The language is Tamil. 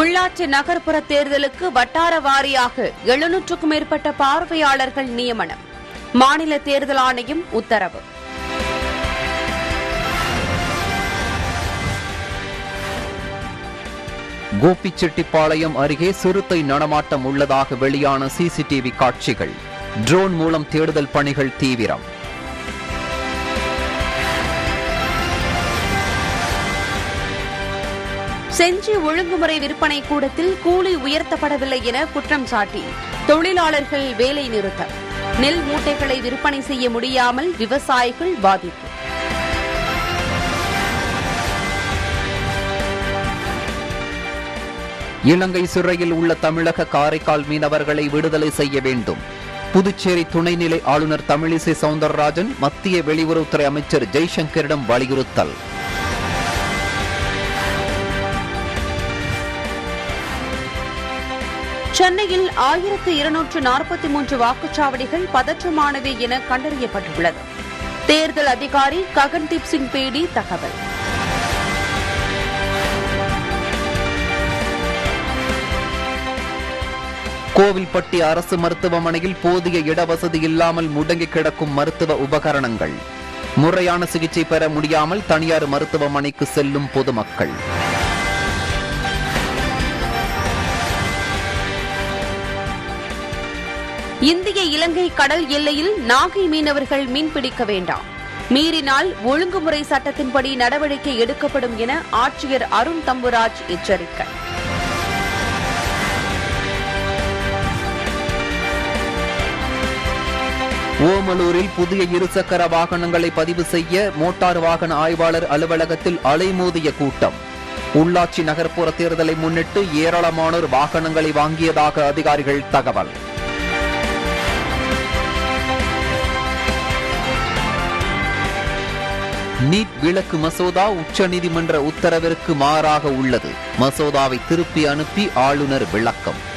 உள்ளாட்சி நகர்ப்புற தேர்தலுக்கு வட்டார வாரியாக எழுநூற்றுக்கும் மேற்பட்ட பார்வையாளர்கள் நியமனம் மாநில தேர்தல் ஆணையம் உத்தரவு கோபிச்செட்டிப்பாளையம் அருகே சிறுத்தை நடமாட்டம் உள்ளதாக வெளியான சிசிடிவி காட்சிகள் ட்ரோன் மூலம் தேடுதல் பணிகள் தீவிரம் செஞ்சி ஒழுங்குமுறை விற்பனை கூடத்தில் கூலி உயர்த்தப்படவில்லை என குற்றம் சாட்டி தொழிலாளர்கள் வேலை நிறுத்தம் நெல் மூட்டைகளை விற்பனை செய்ய முடியாமல் விவசாயிகள் பாதிப்பு இலங்கை சிறையில் உள்ள தமிழக காரைக்கால் மீனவர்களை விடுதலை செய்ய வேண்டும் புதுச்சேரி துணைநிலை ஆளுநர் தமிழிசை சவுந்தரராஜன் மத்திய வெளியுறவுத்துறை அமைச்சர் ஜெய்சங்கரிடம் வலியுறுத்தல் சென்னையில் ஆயிரத்து இருநூற்று நாற்பத்தி மூன்று வாக்குச்சாவடிகள் பதற்றமானவை என கண்டறியப்பட்டுள்ளது தேர்தல் அதிகாரி ககன்தீப் சிங் பேடி தகவல் கோவில்பட்டி அரசு மருத்துவமனையில் போதிய இடவசதி இல்லாமல் முடங்கி கிடக்கும் மருத்துவ உபகரணங்கள் முறையான சிகிச்சை பெற முடியாமல் தனியார் மருத்துவமனைக்கு செல்லும் பொதுமக்கள் இந்திய இலங்கை கடல் எல்லையில் நாகை மீனவர்கள் மீன்பிடிக்க வேண்டாம் மீறினால் ஒழுங்குமுறை சட்டத்தின்படி நடவடிக்கை எடுக்கப்படும் என ஆட்சியர் அருண் தம்புராஜ் எச்சரிக்கை ஓமலூரில் புதிய இருசக்கர வாகனங்களை பதிவு செய்ய மோட்டார் வாகன ஆய்வாளர் அலுவலகத்தில் அலைமோதிய கூட்டம் உள்ளாட்சி நகர்ப்புற தேர்தலை முன்னிட்டு ஏராளமானோர் வாகனங்களை வாங்கியதாக அதிகாரிகள் தகவல் நீட் விலக்கு மசோதா உச்சநீதிமன்ற உத்தரவிற்கு மாறாக உள்ளது மசோதாவை திருப்பி அனுப்பி ஆளுநர் விளக்கம்